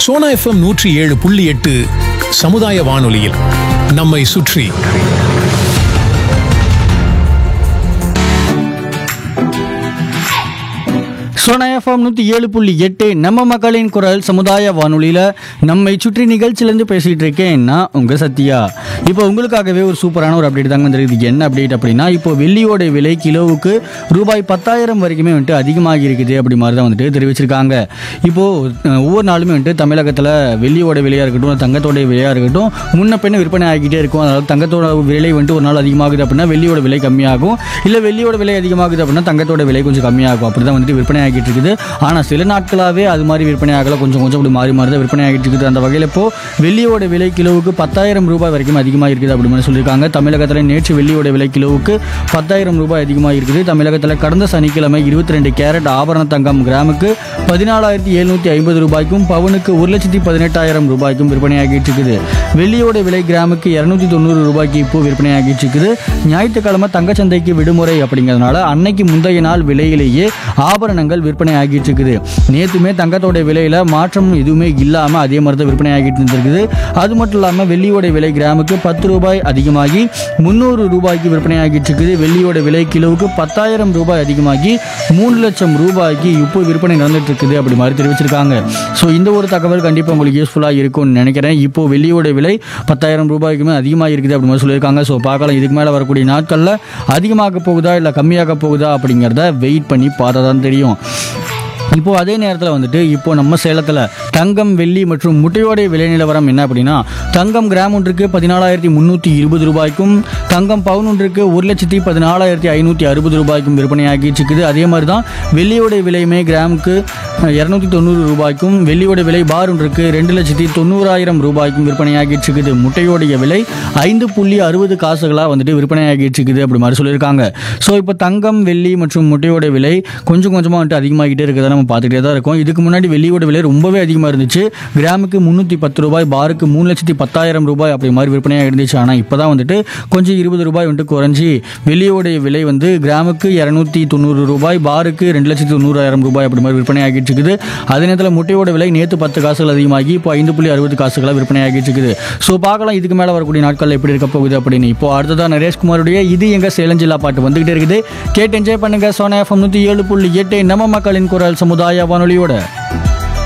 Sona FM நூற்றி ஏழு புள்ளி எட்டு சமுதாய வானொலியில் நம்மை சுற்றி சோனா எஃப்எம் நூற்றி ஏழு புள்ளி எட்டு நம்ம மக்களின் குரல் சமுதாய வானொலியில் நம்மை சுற்றி நிகழ்ச்சியிலேருந்து பேசிகிட்டு இருக்கேன் நான் உங்கள் சத்யா இப்போ உங்களுக்காகவே ஒரு சூப்பரான ஒரு அப்டேட் தாங்க வந்திருக்கு என்ன அப்டேட் அப்படின்னா இப்போ வெள்ளியோட விலை கிலோவுக்கு ரூபாய் பத்தாயிரம் வரைக்குமே வந்துட்டு அதிகமாகி இருக்குது அப்படி மாதிரி தான் வந்துட்டு தெரிவிச்சிருக்காங்க இப்போது அஹ், ஒவ்வொரு நாளுமே வந்துட்டு தமிழகத்தில் வெள்ளியோட விலையாக இருக்கட்டும் தங்கத்தோட விலையாக இருக்கட்டும் முன்ன பின்ன விற்பனை ஆகிட்டே இருக்கும் அதாவது தங்கத்தோட விலை வந்துட்டு ஒரு நாள் அதிகமாகுது அப்படின்னா வெள்ளியோட விலை கம்மியாகும் இல்லை வெள்ளியோட விலை அதிகமாகுது அப்படின்னா தங்கத்தோட விலை கொஞ்சம் கம்மியாகும் அப்படி தான் வந்துட்டு விற்பனை ஆகிட்டு இருக்குது ஆனால் சில நாட்களாகவே அது மாதிரி விற்பனை ஆகல கொஞ்சம் கொஞ்சம் அப்படி மாறி மாறி தான் விற்பனை ஆகிட்டு இருக்குது அந்த வகையில் இப்போ வெள்ளியோட விலை கிலோவுக்கு பத்தாயிரம் ரூபாய் வரைக்கும் அதிகமாக இருக்குது அப்படி மாதிரி சொல்லியிருக்காங்க தமிழகத்தில் நேற்று வெள்ளியோட விலை கிலோவுக்கு பத்தாயிரம் ரூபாய் அதிகமாக இருக்குது தமிழகத்தில் கடந்த சனிக்கிழமை இருபத்தி ரெண்டு கேரட் ஆபரண தங்கம் கிராமுக்கு பதினாலாயிரத்தி எழுநூற்றி ஐம்பது ரூபாய்க்கும் பவுனுக்கு ஒரு லட்சத்தி பதினெட்டாயிரம் ரூபாய்க்கும் விற்பனையாகிட்டு இருக்குது வெள்ளியோட விலை கிராமுக்கு இரநூத்தி தொண்ணூறு ரூபாய்க்கு இப்போ விற்பனையாகிட்டு இருக்குது ஞாயிற்றுக்கிழமை தங்கச்சந்தைக்கு விடுமுறை அப்படிங்கிறதுனால அன்னைக்கு முந்தைய நாள் விலையிலேயே ஆபரணங்கள் விற்பனை ஆகிட்டு இருக்குது நேற்றுமே தங்கத்தோட விலையில மாற்றம் எதுவுமே இல்லாமல் அதே மாதிரி தான் விற்பனை ஆகிட்டு இருந்திருக்குது அது மட்டும் இல்லாமல் வெள்ளியோட விலை கிராமுக்கு பத்து ரூபாய் அதிகமாகி முந்நூறு ரூபாய்க்கு விற்பனை ஆகிட்டு இருக்குது வெள்ளியோட விலை கிலோவுக்கு பத்தாயிரம் ரூபாய் அதிகமாகி மூணு லட்சம் ரூபாய்க்கு இப்போ விற்பனை நடந்துட்டு இருக்குது அப்படி மாதிரி தெரிவிச்சிருக்காங்க ஸோ இந்த ஒரு தகவல் கண்டிப்பாக உங்களுக்கு யூஸ்ஃபுல்லாக இருக்கும்னு நினைக்கிறேன் இப்போ வெள்ளியோட விலை பத்தாயிரம் ரூபாய்க்குமே அதிகமாக இருக்குது அப்படி மாதிரி சொல்லியிருக்காங்க ஸோ பார்க்கலாம் இதுக்கு மேலே வரக்கூடிய நாட்களில் அதிகமாக போகுதா இல்லை கம்மியாக போகுதா அப்படிங்கிறத வெயிட் பண்ணி பார்த்தா தான் தெரியும் இப்போ அதே நேரத்தில் வந்துட்டு இப்போ நம்ம சேலத்தில் தங்கம் வெள்ளி மற்றும் முட்டையோடைய விலை நிலவரம் என்ன அப்படின்னா தங்கம் கிராம் ஒன்றுக்கு பதினாலாயிரத்தி முந்நூற்றி இருபது ரூபாய்க்கும் தங்கம் பவுன் ஒன்றுக்கு ஒரு லட்சத்தி பதினாலாயிரத்தி ஐநூற்றி அறுபது ரூபாய்க்கும் விற்பனையாகிட்டு இருக்குது அதே மாதிரி தான் வெள்ளியோட விலையுமே கிராமுக்கு இரநூத்தி தொண்ணூறு ரூபாய்க்கும் வெள்ளியோட விலை பார் ஒன்றுக்கு ரெண்டு லட்சத்தி தொண்ணூறாயிரம் ரூபாய்க்கும் விற்பனையாகிட்டு இருக்குது முட்டையோடைய விலை ஐந்து புள்ளி அறுபது காசுகளாக வந்துட்டு விற்பனையாகிட்டு இருக்குது அப்படி மாதிரி சொல்லியிருக்காங்க ஸோ இப்போ தங்கம் வெள்ளி மற்றும் முட்டையோட விலை கொஞ்சம் கொஞ்சமாக வந்துட்டு அதிகமாகிட்டே இருக்கிறத நம்ம பார்த்துக்கிட்டே தான் இருக்கோம் இதுக்கு முன்னாடி வெள்ளியோட விலை ரொம்பவே அதிகமாக இருந்துச்சு கிராமுக்கு முந்நூற்றி பத்து ரூபாய் பாருக்கு மூணு லட்சத்தி பத்தாயிரம் ரூபாய் அப்படி மாதிரி விற்பனையாக இருந்துச்சு ஆனால் இப்போ தான் வந்துட்டு கொஞ்சம் இருபது ரூபாய் வந்துட்டு குறைஞ்சி வெள்ளியோடைய விலை வந்து கிராமுக்கு இரநூத்தி தொண்ணூறு ரூபாய் பாருக்கு ரெண்டு லட்சத்தி தொண்ணூறாயிரம் ரூபாய் அப்படி மாதிரி விற்பனை ஆகிட்டு இருக்குது அதே நேரத்தில் முட்டையோட விலை நேற்று பத்து காசுகள் அதிகமாகி இப்போ ஐந்து புள்ளி அறுபது காசுகளாக விற்பனை ஆகிட்டு இருக்குது ஸோ பார்க்கலாம் இதுக்கு மேலே வரக்கூடிய நாட்கள் எப்படி இருக்க போகுது அப்படின்னு இப்போ அடுத்ததான் நரேஷ்குமாருடைய இது எங்க சேலஞ்சில்லா பாட்டு வந்துகிட்டே இருக்குது கேட்டு என்ஜாய் பண்ணுங்க சோனா எஃப்எம் நூற்றி ஏழு புள்ளி எட்டு நம்ம மக்களின் குரல் சமுதாய வானொலியோட